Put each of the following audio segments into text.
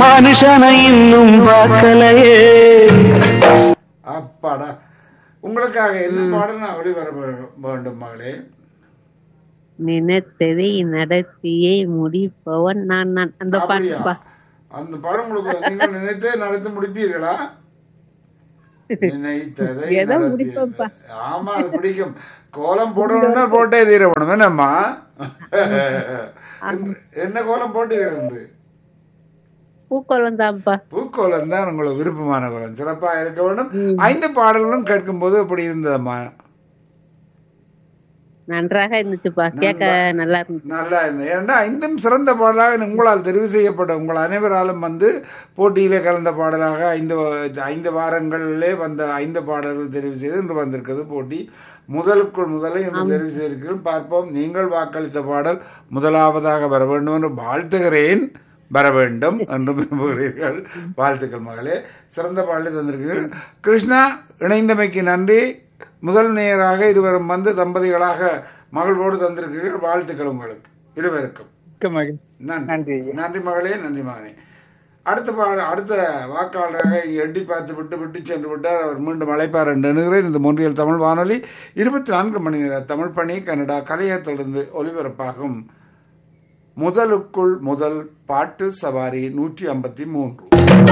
மனுஷனை இன்னும் பார்க்கலையே அப்பாடா உங்களுக்காக என்ன பாடல் நான் ஒளிவர வே- வேண்டும் மகளே நினைத்ததை நடத்தியே முடிப்பவன் நான் நான் அந்த அப்படியா பாட்டுப்பா அந்த படம் உங்களுக்கு நீங்கள் நினைத்தே நடத்தி முடிப்பீர்களா நினைத்ததை ஏதோ நடத்தியது. முடிப்பேன்ப்பா. ஆமா அது பிடிக்கும் கோலம் போடணும்னா போட்டே தீர வேணும் என்னம்மா என்ன- என்ன கோலம் போட்டீர்கள் என்று பூக்கோளம் தான்ப்பா பூக்கோலம் தான் உங்களுக்கு விருப்பமான கோலம் சிறப்பாக இருக்க வேண்டும் ஐந்து பாடல்களும் கேட்கும்போது அப்படி இருந்ததம்மா நன்றாக இருந்துச்சுப்பா கேட்க நல்லா இருந்துச்சு நல்லா இருந்தது ஏன்னா ஐந்தும் சிறந்த பாடலாக உங்களால் தெரிவு செய்யப்பட்ட உங்கள் அனைவராலும் வந்து போட்டியிலே கலந்த பாடலாக ஐந்து வா- ஐந்து வாரங்களிலே வந்த ஐந்து பாடல்கள் தெரிவு செய்து இன்று வந்திருக்கிறது போட்டி முதலுக்குள் முதலை இன்று தெரிவு செய்திருக்கிறீர்கள் பார்ப்போம் நீங்கள் வாக்களித்த பாடல் முதலாவதாக வர வேண்டும் என்று வாழ்த்துகிறேன் வர வேண்டும் என்று விரும்புகிறீர்கள் வாழ்த்துக்கள் மகளே சிறந்த பாடலை தந்திருக்கிறீர்கள் கிருஷ்ணா இணைந்தமைக்கு நன்றி முதல் நேராக இருவரும் வந்து தம்பதிகளாக மகளோடு தந்திருக்கிறீர்கள் வாழ்த்துக்கள் உங்களுக்கு இருவருக்கும் நன்றி நன்றி நன்றி மகளே நன்றி மகனே அடுத்த பாட அடுத்த வாக்காளராக இங்கே எட்டி பார்த்து விட்டு விட்டு சென்று விட்டார் அவர் மீண்டும் அழைப்பார் என்று எண்ணுகிறேன் இந்த மொன்றியல் தமிழ் வானொலி இருபத்தி நான்கு மணி நேர தமிழ் பணி கனடா கலையத்திலிருந்து ஒலிபரப்பாகும் முதலுக்குள் முதல் பாட்டு சவாரி நூற்றி ஐம்பத்தி மூன்று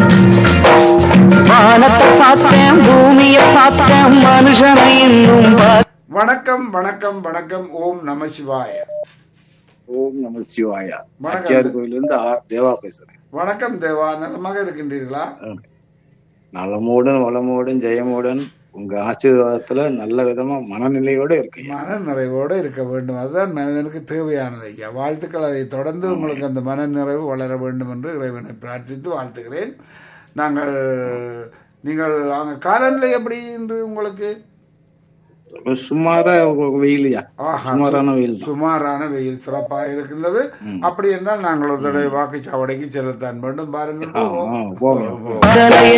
வானத்தை பார்த்தேன் பூமியை பார்த்தேன் மனுஷனை இன்னும் பார்க்க வணக்கம் வணக்கம் வணக்கம் ஓம் நம சிவாய ஓம் நம சிவாயா வணக்கம். நாச்சியார் கோயில இருந்து ஆர் தேவா பேசுறேன் வணக்கம் தேவா நலமாக இருக்கின்றீர்களா நலமோடன் வளமோடன் ஜெயமோடன் உங்க ஆசீர்வாதத்துல நல்ல விதமா மனநிலையோட இருக்கீங்க மன நிறைவோடு இருக்க வேண்டும் அதுதான் மனிதனுக்கு தேவையானது ஐயா வாழ்த்துக்கள் அதை தொடர்ந்து உங்களுக்கு அந்த மன நிறைவு வளர வேண்டும் என்று இறைவனை பிரார்த்தித்து வாழ்த்துகிறேன் நாங்கள் நீங்கள் அங்கே காலநிலை எப்படி என்று உங்களுக்கு சுமாரா வெயிலியா ஆஹா, சுமாரான வெயில் தான். சுமாரான வெயில் சிறப்பாக இருக்கின்றது அப்படி என்றால் நாங்கள் ஒரு தடவை வாக்குச்சாவடிக்கு செல்லத்தான் வேண்டும் பாருங்கள் ஆ, போவோம். ஆ, போங்க போவோம். கடலையே